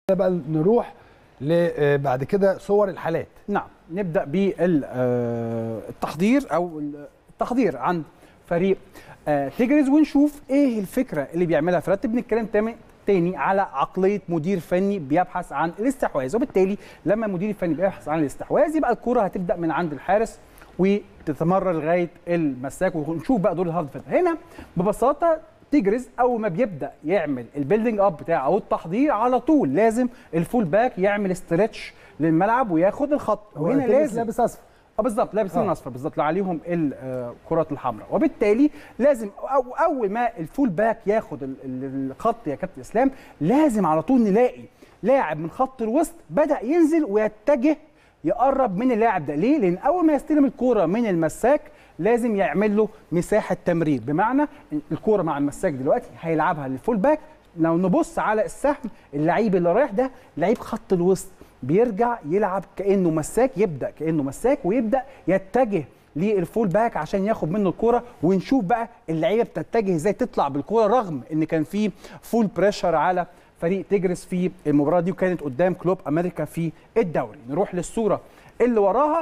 بقى نروح ل- بعد كده صور الحالات نعم نبدا بالتحضير او التحضير عن فريق آه، تيجرز ونشوف ايه الفكره اللي بيعملها فريق بنتكلم تاني تاني على عقليه مدير فني بيبحث عن الاستحواذ وبالتالي لما المدير الفني بيبحث عن الاستحواذ يبقى الكره هتبدا من عند الحارس وتتمرر لغايه المساك ونشوف بقى دور الهارد فيلد هنا ببساطه تيجرز اول ما بيبدا يعمل البيلدينج اب بتاعه او التحضير على طول لازم الفول باك يعمل استرتش للملعب وياخد الخط وهنا تلبس لازم لابس اصفر اه بالظبط لابسين آه. اصفر بالظبط اللي عليهم الكرات الحمراء وبالتالي لازم أو اول ما الفول باك ياخد ال- ال- الخط يا كابتن اسلام لازم على طول نلاقي لاعب من خط الوسط بدا ينزل ويتجه يقرب من اللاعب ده ليه لان اول ما يستلم الكوره من المساك لازم يعمل له مساحه تمرير بمعنى إن الكوره مع المساك دلوقتي هيلعبها للفول باك لو نبص على السهم اللعيب اللي رايح ده لعيب خط الوسط بيرجع يلعب كانه مساك يبدا كانه مساك ويبدا يتجه للفول باك عشان ياخد منه الكوره ونشوف بقى اللعيبه بتتجه ازاي تطلع بالكوره رغم ان كان في فول بريشر على فريق تجرس في المباراه دي وكانت قدام كلوب امريكا في الدوري نروح للصوره اللي وراها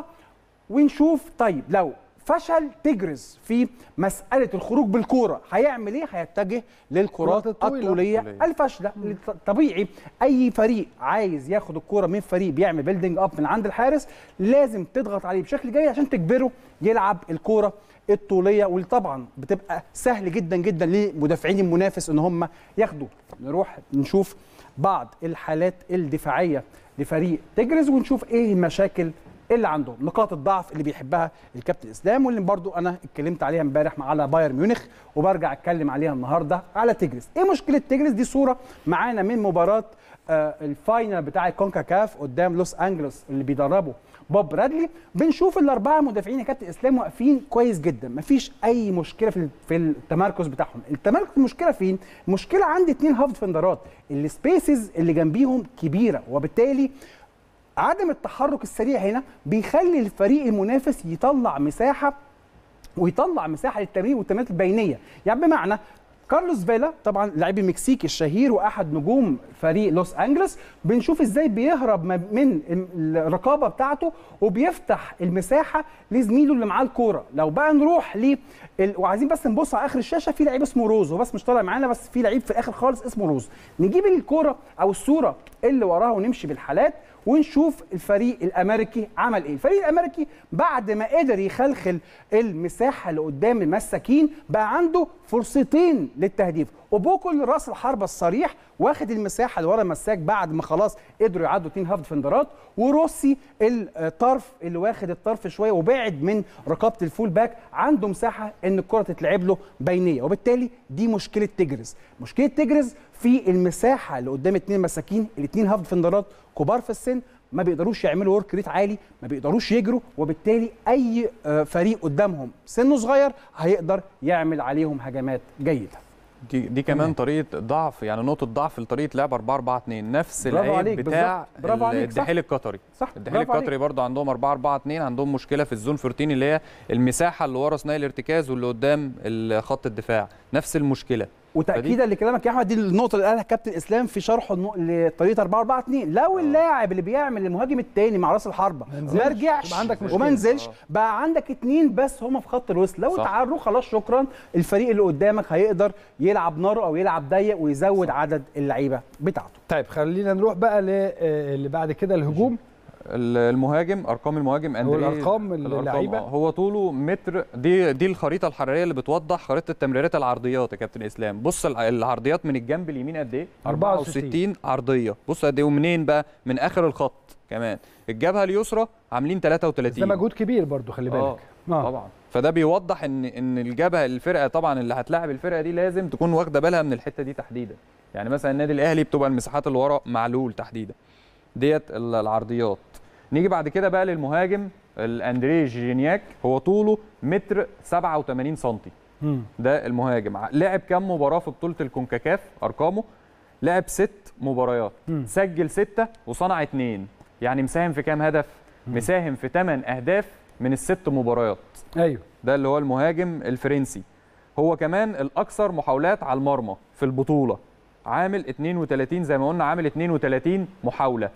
ونشوف طيب لو فشل تجرس في مساله الخروج بالكوره هيعمل ايه هيتجه للكرات الكرات الطويلة. الطوليه الطولية. الفاشله طبيعي اي فريق عايز ياخد الكوره من فريق بيعمل بيلدينج اب من عند الحارس لازم تضغط عليه بشكل جيد عشان تجبره يلعب الكوره الطوليه واللي طبعا بتبقى سهل جدا جدا لمدافعين المنافس ان هم ياخدوا نروح نشوف بعض الحالات الدفاعيه لفريق تجرز ونشوف ايه المشاكل اللي عندهم نقاط الضعف اللي بيحبها الكابتن اسلام واللي برضو انا اتكلمت عليها امبارح على بايرن ميونخ وبرجع اتكلم عليها النهارده على تجرس ايه مشكله تجرس دي صوره معانا من مباراه آه الفاينل بتاع الكونكا كاف قدام لوس انجلوس اللي بيدربه بوب برادلي بنشوف الاربعه مدافعين يا كابتن اسلام واقفين كويس جدا مفيش اي مشكله في في التمركز بتاعهم التمركز المشكله فين المشكله عند اتنين هاف ديفندرات السبيسز اللي جنبيهم كبيره وبالتالي عدم التحرك السريع هنا بيخلي الفريق المنافس يطلع مساحه ويطلع مساحه للتمرير والتمريرات البينيه يعني بمعنى كارلوس فيلا طبعا لاعب المكسيكي الشهير واحد نجوم فريق لوس انجلوس بنشوف ازاي بيهرب ما- من الرقابه بتاعته وبيفتح المساحه لزميله اللي معاه الكوره لو بقى نروح ل ال... وعايزين بس نبص على اخر الشاشه في لعيب اسمه روز هو بس مش طالع معانا بس في لعيب في الاخر خالص اسمه روز نجيب الكوره او الصوره اللي وراها ونمشي بالحالات ونشوف الفريق الامريكي عمل ايه الفريق الامريكي بعد ما قدر يخلخل المساحه اللي قدام المساكين بقى عنده فرصتين للتهديف وبوكل راس الحربه الصريح واخد المساحه اللي ورا المساك بعد ما خلاص قدروا يعدوا اتنين هاف ديفندرات وروسي الطرف اللي واخد الطرف شويه وبعد من رقابه الفول باك عنده مساحه ان الكره تتلعب له بينيه وبالتالي دي مشكله تجرز مشكله تجرز في المساحه اللي قدام اتنين مساكين الاتنين هاف ديفندرات كبار في السن ما بيقدروش يعملوا ورك ريت عالي ما بيقدروش يجروا وبالتالي اي آه، فريق قدامهم سنه صغير هيقدر يعمل عليهم هجمات جيده دي, دي كمان طريقه ضعف يعني نقطه ضعف لطريقه لعب 4 4 2 نفس برافو العيب عليك، بتاع بالظبط. برافو ال- عليك، صح. الدحيل القطري صح الدحيل برافو عليك. القطري برضو عندهم 4 4 2 عندهم مشكله في الزون 14 اللي هي المساحه اللي ورا ثنائي الارتكاز واللي قدام ال- خط الدفاع نفس المشكله وتاكيدا لكلامك يا احمد دي النقطه اللي قالها كابتن اسلام في شرحه النو- لطريقه 4 4 2 لو اللاعب اللي بيعمل المهاجم الثاني مع راس الحربه نزلش، ما رجعش يبقى عندك مشكلة. وما نزلش آه. بقى عندك اتنين بس هم في خط الوسط لو صح. اتعروا خلاص شكرا الفريق اللي قدامك هيقدر يلعب نار او يلعب ضيق ويزود عدد اللعيبه بتاعته طيب خلينا نروح بقى ل- آه، اللي بعد كده الهجوم ال- المهاجم ارقام المهاجم اندري الأرقام الأرقام، اللعيبة؟ آه. هو طوله متر دي دي الخريطه الحراريه اللي بتوضح خريطه التمريرات العرضيات يا كابتن اسلام بص الع- العرضيات من الجنب اليمين قد ايه 64 عرضيه بص قد ايه ومنين بقى من اخر الخط كمان الجبهه اليسرى عاملين بس 33 ده مجهود كبير برضو خلي آه، بالك آه. طبعا فده بيوضح ان ان الجبهه الفرقه طبعا اللي هتلاعب الفرقه دي لازم تكون واخده بالها من الحته دي تحديدا يعني مثلا النادي الاهلي بتبقى المساحات اللي ورا معلول تحديدا ديت ال- العرضيات نيجي بعد كده بقى للمهاجم الاندري جينياك هو طوله متر 87 سنتي مم. ده المهاجم ع- لعب كام مباراه في بطوله الكونكاكاف ارقامه لعب ست مباريات مم. سجل ستة وصنع اتنين يعني مساهم في كام هدف مساهم في 8 اهداف من الست مباريات ايوه ده اللي هو المهاجم الفرنسي هو كمان الاكثر محاولات على المرمى في البطوله عامل 32 زي ما قلنا عامل 32 محاوله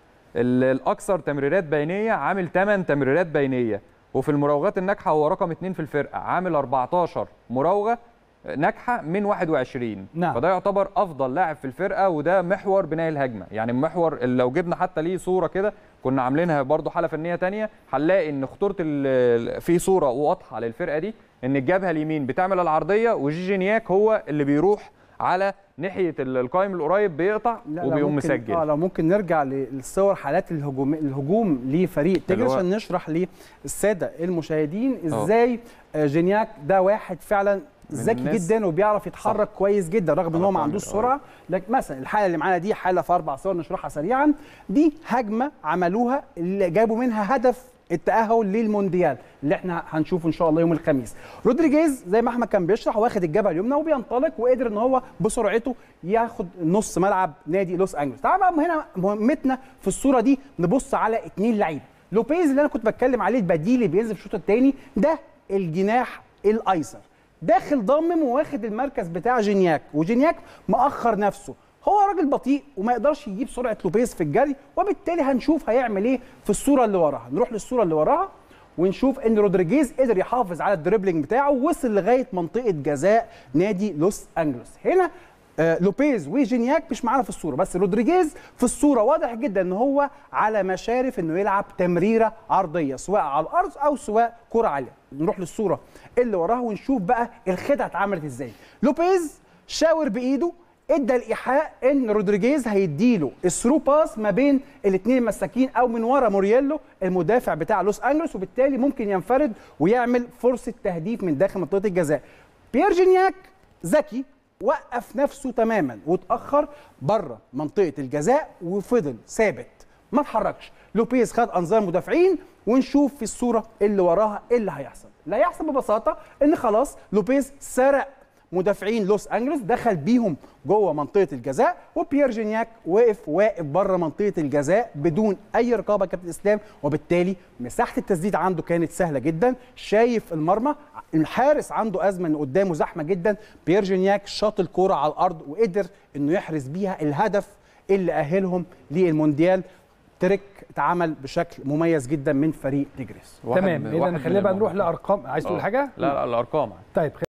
ال- الاكثر تمريرات بينيه عامل 8 تمريرات بينيه وفي المراوغات الناجحه هو رقم 2 في الفرقه عامل 14 مراوغه ناجحه من 21 نعم. فده يعتبر افضل لاعب في الفرقه وده محور بناء الهجمه يعني محور اللي لو جبنا حتى ليه صوره كده كنا عاملينها برضو حاله فنيه تانية هنلاقي ان خطوره ال- في صوره واضحه للفرقه دي ان الجبهه اليمين بتعمل العرضيه وجيجينياك هو اللي بيروح على ناحيه ال- القائم القريب بيقطع لا، لو وبيقوم ممكن- مسجل اه لو ممكن نرجع للصور حالات الهجوم الهجوم لفريق اللي تجري هو- عشان نشرح للساده المشاهدين آه. ازاي آه، جينياك ده واحد فعلا ذكي الناس- جدا وبيعرف يتحرك صح. كويس جدا رغم ان هو ما طبعاً عندوش آه. سرعه لكن مثلا الحاله اللي معانا دي حاله في اربع صور نشرحها سريعا دي هجمه عملوها اللي جابوا منها هدف التاهل للمونديال اللي احنا هنشوفه ان شاء الله يوم الخميس رودريجيز زي ما احمد كان بيشرح واخد الجبهه اليمنى وبينطلق وقدر ان هو بسرعته ياخد نص ملعب نادي لوس انجلوس تعال بقى هنا مهمتنا في الصوره دي نبص على اتنين لعيبه لوبيز اللي انا كنت بتكلم عليه البديل اللي بينزل في الشوط الثاني ده الجناح الايسر داخل ضامم واخد المركز بتاع جينياك وجينياك مأخر نفسه هو راجل بطيء وما يقدرش يجيب سرعه لوبيز في الجري وبالتالي هنشوف هيعمل ايه في الصوره اللي وراها نروح للصوره اللي وراها ونشوف ان رودريجيز قدر يحافظ على الدريبلينج بتاعه ووصل لغايه منطقه جزاء نادي لوس انجلوس هنا آه لوبيز وجينياك مش معانا في الصوره بس رودريجيز في الصوره واضح جدا ان هو على مشارف انه يلعب تمريره عرضيه سواء على الارض او سواء كره عاليه نروح للصوره اللي وراها ونشوف بقى الخدعه اتعملت ازاي لوبيز شاور بايده ادى الايحاء ان رودريجيز هيديله الثرو باس ما بين الاثنين المساكين او من ورا مورييلو المدافع بتاع لوس انجلوس وبالتالي ممكن ينفرد ويعمل فرصه تهديف من داخل منطقه الجزاء بيير جينياك ذكي وقف نفسه تماما واتاخر بره منطقه الجزاء وفضل ثابت ما اتحركش لوبيز خد انظار مدافعين ونشوف في الصوره اللي وراها ايه اللي هيحصل اللي هيحصل ببساطه ان خلاص لوبيز سرق مدافعين لوس انجلوس دخل بيهم جوه منطقه الجزاء وبيير جينياك وقف واقف بره منطقه الجزاء بدون اي رقابه كابتن اسلام وبالتالي مساحه التسديد عنده كانت سهله جدا شايف المرمى الحارس عنده ازمه ان قدامه زحمه جدا بيير جينياك شاط الكوره على الارض وقدر انه يحرز بيها الهدف اللي اهلهم للمونديال تريك اتعمل بشكل مميز جدا من فريق تيجريس واحد تمام من- اذا واحد خلينا من بقى نروح المهمات. لارقام عايز تقول آه. حاجه لا لا الارقام طيب